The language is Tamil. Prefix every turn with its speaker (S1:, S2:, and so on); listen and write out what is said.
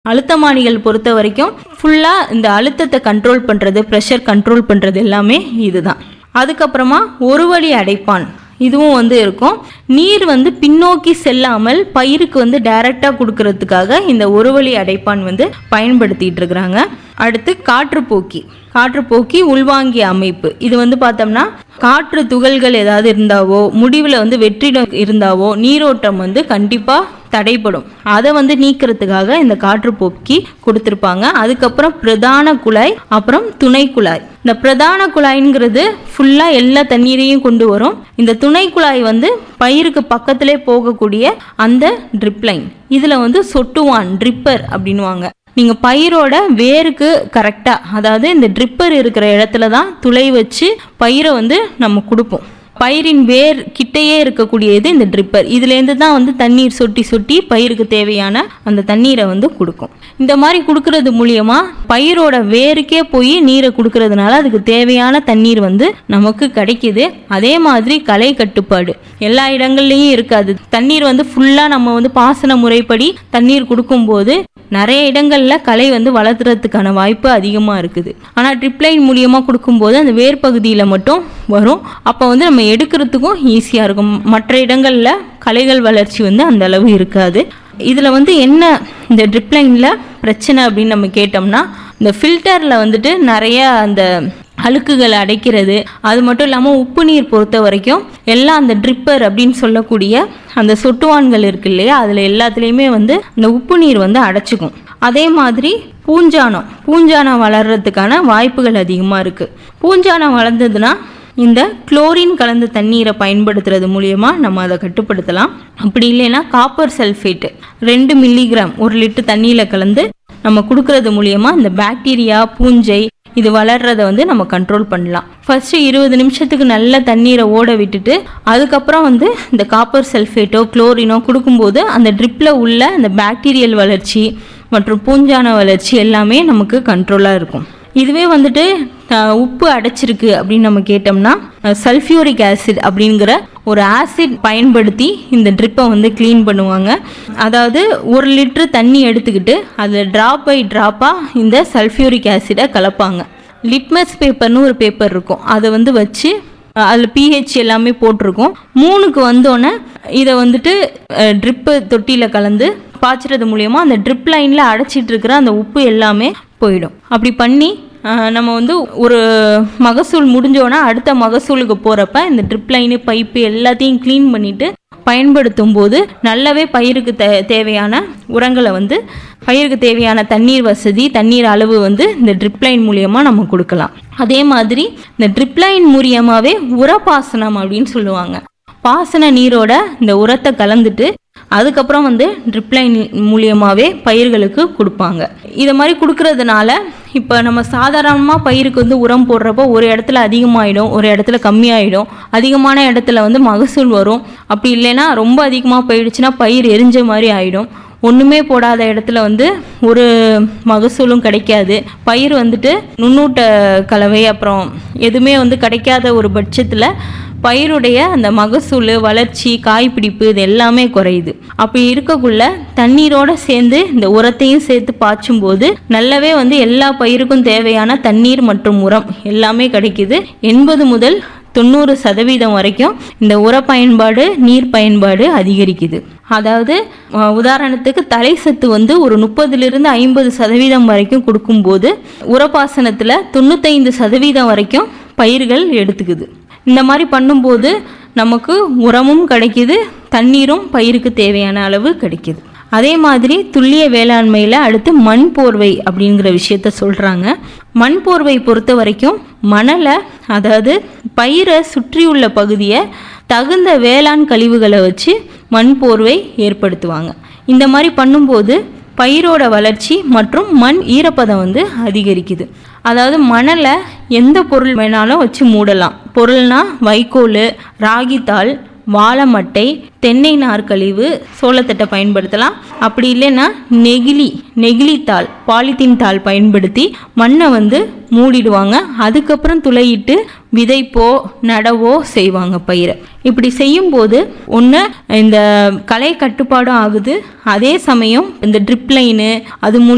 S1: அழுத்தமானிகள் பொறுத்த வரைக்கும் ஃபுல்லாக இந்த அழுத்தத்தை கண்ட்ரோல் பண்ணுறது ப்ரெஷர் கண்ட்ரோல் பண்ணுறது எல்லாமே இதுதான் அதுக்கப்புறமா ஒரு வழி அடைப்பான் இதுவும் வந்து இருக்கும் நீர் வந்து பின்னோக்கி செல்லாமல் பயிருக்கு வந்து டைரக்டாக கொடுக்கறதுக்காக இந்த ஒரு வழி அடைப்பான் வந்து பயன்படுத்திட்டு இருக்கிறாங்க அடுத்து காற்றுப்போக்கி காற்றுப்போக்கி உள்வாங்கிய அமைப்பு இது வந்து பார்த்தோம்னா காற்று துகள்கள் ஏதாவது இருந்தாவோ முடிவில் வந்து வெற்றிடம் இருந்தாவோ நீரோட்டம் வந்து கண்டிப்பாக தடைப்படும் அதை வந்து நீக்கிறதுக்காக இந்த காற்றுப்போக்கி கொடுத்துருப்பாங்க அதுக்கப்புறம் பிரதான குழாய் அப்புறம் துணை குழாய் இந்த பிரதான குழாய்ங்கிறது ஃபுல்லாக எல்லா தண்ணீரையும் கொண்டு வரும் இந்த துணை குழாய் வந்து பயிருக்கு பக்கத்திலே போகக்கூடிய அந்த ட்ரிப் லைன் இதில் வந்து சொட்டுவான் ட்ரிப்பர் அப்படின்னுவாங்க நீங்கள் பயிரோட வேருக்கு கரெக்டாக அதாவது இந்த ட்ரிப்பர் இருக்கிற இடத்துல தான் துளை வச்சு பயிரை வந்து நம்ம கொடுப்போம் பயிரின் வேர் கிட்டேயே இருக்கக்கூடியது இந்த ட்ரிப்பர் இதுலேருந்து தான் வந்து தண்ணீர் சொட்டி சொட்டி பயிருக்கு தேவையான அந்த தண்ணீரை வந்து கொடுக்கும் இந்த மாதிரி கொடுக்கறது மூலியமா பயிரோட வேருக்கே போய் நீரை கொடுக்கறதுனால அதுக்கு தேவையான தண்ணீர் வந்து நமக்கு கிடைக்குது அதே மாதிரி களை கட்டுப்பாடு எல்லா இடங்கள்லையும் இருக்காது தண்ணீர் வந்து ஃபுல்லாக நம்ம வந்து பாசன முறைப்படி தண்ணீர் கொடுக்கும்போது நிறைய இடங்கள்ல களை வந்து வளர்த்துறதுக்கான வாய்ப்பு அதிகமாக இருக்குது ஆனால் ட்ரிப்லைன் மூலியமாக கொடுக்கும்போது அந்த வேர் பகுதியில் மட்டும் வரும் அப்போ வந்து நம்ம எடுக்கிறதுக்கும் ஈஸியாக இருக்கும் மற்ற இடங்களில் களைகள் வளர்ச்சி வந்து அந்த அளவு இருக்காது இதில் வந்து என்ன இந்த ட்ரிப்லைனில் பிரச்சனை அப்படின்னு நம்ம கேட்டோம்னா இந்த ஃபில்டரில் வந்துட்டு நிறைய அந்த அழுக்குகளை அடைக்கிறது அது மட்டும் இல்லாமல் உப்பு நீர் பொறுத்த வரைக்கும் எல்லாம் அந்த ட்ரிப்பர் அப்படின்னு சொல்லக்கூடிய அந்த சொட்டுவான்கள் இருக்கு இல்லையா அதில் எல்லாத்துலேயுமே வந்து இந்த உப்பு நீர் வந்து அடைச்சிக்கும் அதே மாதிரி பூஞ்சானம் பூஞ்சானம் வளர்றதுக்கான வாய்ப்புகள் அதிகமாக இருக்குது பூஞ்சானம் வளர்ந்ததுன்னா இந்த குளோரின் கலந்த தண்ணீரை பயன்படுத்துறது மூலியமா நம்ம அதை கட்டுப்படுத்தலாம் அப்படி இல்லைன்னா காப்பர் சல்ஃபேட் ரெண்டு மில்லிகிராம் ஒரு லிட்டர் தண்ணியில் கலந்து நம்ம கொடுக்கறது மூலியமா இந்த பாக்டீரியா பூஞ்சை இது வளர்றத வந்து நம்ம கண்ட்ரோல் பண்ணலாம் ஃபர்ஸ்ட் இருபது நிமிஷத்துக்கு நல்ல தண்ணீரை ஓட விட்டுட்டு அதுக்கப்புறம் வந்து இந்த காப்பர் சல்ஃபேட்டோ குளோரினோ கொடுக்கும்போது அந்த ட்ரிப்பில் உள்ள அந்த பாக்டீரியல் வளர்ச்சி மற்றும் பூஞ்சான வளர்ச்சி எல்லாமே நமக்கு கண்ட்ரோலாக இருக்கும் இதுவே வந்துட்டு அஹ், உப்பு அடைச்சிருக்கு அப்படின்னு நம்ம கேட்டோம்னா சல்ஃபியூரிக் ஆசிட் அப்படிங்கிற ஒரு ஆசிட் பயன்படுத்தி இந்த ட்ரிப்பை வந்து க்ளீன் பண்ணுவாங்க அதாவது ஒரு லிட்டர் தண்ணி எடுத்துக்கிட்டு அதில் ட்ராப் பை ட்ராப்பாக இந்த சல்ஃபியூரிக் ஆசிடை கலப்பாங்க லிட்மஸ் பேப்பர்னு ஒரு பேப்பர் இருக்கும் அதை வந்து வச்சு அதில் பிஹெச் எல்லாமே போட்டிருக்கும் மூணுக்கு வந்தோடனே இதை வந்துட்டு ட்ரிப்பு தொட்டியில் கலந்து பாய்ச்சறது மூலயமா அந்த ட்ரிப் லைனில் அடைச்சிட்டு இருக்கிற அந்த உப்பு எல்லாமே போயிடும் அப்படி பண்ணி அஹ், நம்ம வந்து ஒரு மகசூல் முடிஞ்சோன்னா அடுத்த மகசூலுக்கு போகிறப்ப இந்த ட்ரிப் லைனு பைப்பு எல்லாத்தையும் க்ளீன் பண்ணிட்டு பயன்படுத்தும் போது நல்லாவே பயிருக்கு தே தேவையான உரங்களை வந்து பயிருக்கு தேவையான தண்ணீர் வசதி தண்ணீர் அளவு வந்து இந்த ட்ரிப் லைன் மூலியமாக நம்ம கொடுக்கலாம் அதே மாதிரி இந்த ட்ரிப் லைன் மூலியமாகவே உரப்பாசனம் அப்படின்னு சொல்லுவாங்க பாசன நீரோட இந்த உரத்தை கலந்துட்டு அதுக்கப்புறம் வந்து ட்ரிப் லைன் மூலியமாகவே பயிர்களுக்கு கொடுப்பாங்க இதை மாதிரி கொடுக்கறதுனால இப்போ நம்ம சாதாரணமாக பயிருக்கு வந்து உரம் போடுறப்போ ஒரு இடத்துல அதிகமாகிடும் ஒரு இடத்துல கம்மியாயிடும் அதிகமான இடத்துல வந்து மகசூல் வரும் அப்படி இல்லைன்னா ரொம்ப அதிகமாக போயிடுச்சுன்னா பயிர் எரிஞ்ச மாதிரி ஆயிடும் ஒன்றுமே போடாத இடத்துல வந்து ஒரு மகசூலும் கிடைக்காது பயிர் வந்துட்டு நுண்ணூட்ட கலவை அப்புறம் எதுவுமே வந்து கிடைக்காத ஒரு பட்சத்தில் பயிருடைய அந்த மகசூல் வளர்ச்சி காய்பிடிப்பு இது எல்லாமே குறையுது அப்படி இருக்கக்குள்ள தண்ணீரோட சேர்ந்து இந்த உரத்தையும் சேர்த்து பாய்ச்சும் போது நல்லாவே வந்து எல்லா பயிருக்கும் தேவையான தண்ணீர் மற்றும் உரம் எல்லாமே கிடைக்குது எண்பது முதல் தொண்ணூறு சதவீதம் வரைக்கும் இந்த உர பயன்பாடு நீர் பயன்பாடு அதிகரிக்குது அதாவது அஹ், உதாரணத்துக்கு தலை சத்து வந்து ஒரு முப்பதிலிருந்து ஐம்பது சதவீதம் வரைக்கும் கொடுக்கும்போது உரப்பாசனத்தில் தொண்ணூத்தைந்து சதவீதம் வரைக்கும் பயிர்கள் எடுத்துக்குது இந்த மாதிரி பண்ணும்போது நமக்கு உரமும் கிடைக்குது தண்ணீரும் பயிருக்கு தேவையான அளவு கிடைக்குது அதே மாதிரி துல்லிய வேளாண்மையில் அடுத்து மண் போர்வை அப்படிங்கிற விஷயத்த சொல்கிறாங்க மண் போர்வை பொறுத்த வரைக்கும் மணலை அதாவது பயிரை சுற்றியுள்ள பகுதியை தகுந்த வேளாண் கழிவுகளை வச்சு மண் போர்வை ஏற்படுத்துவாங்க இந்த மாதிரி பண்ணும்போது பயிரோட வளர்ச்சி மற்றும் மண் ஈரப்பதம் வந்து அதிகரிக்குது அதாவது மணலை எந்த பொருள் வேணாலும் வச்சு மூடலாம் பொருள்னா வைக்கோல் ராகித்தாள் வாழைமட்டை தென்னை நார்க்கழிவு சோளத்தட்டை பயன்படுத்தலாம் அப்படி இல்லைன்னா நெகிழி நெகிழித்தாள் பாலித்தீன் தாள் பயன்படுத்தி மண்ணை வந்து மூடிடுவாங்க அதுக்கப்புறம் துளையிட்டு விதைப்போ நடவோ செய்வாங்க பயிரை இப்படி செய்யும்போது ஒன்று இந்த களை கட்டுப்பாடும் ஆகுது அதே சமயம் இந்த ட்ரிப் லைனு அது மூலியம்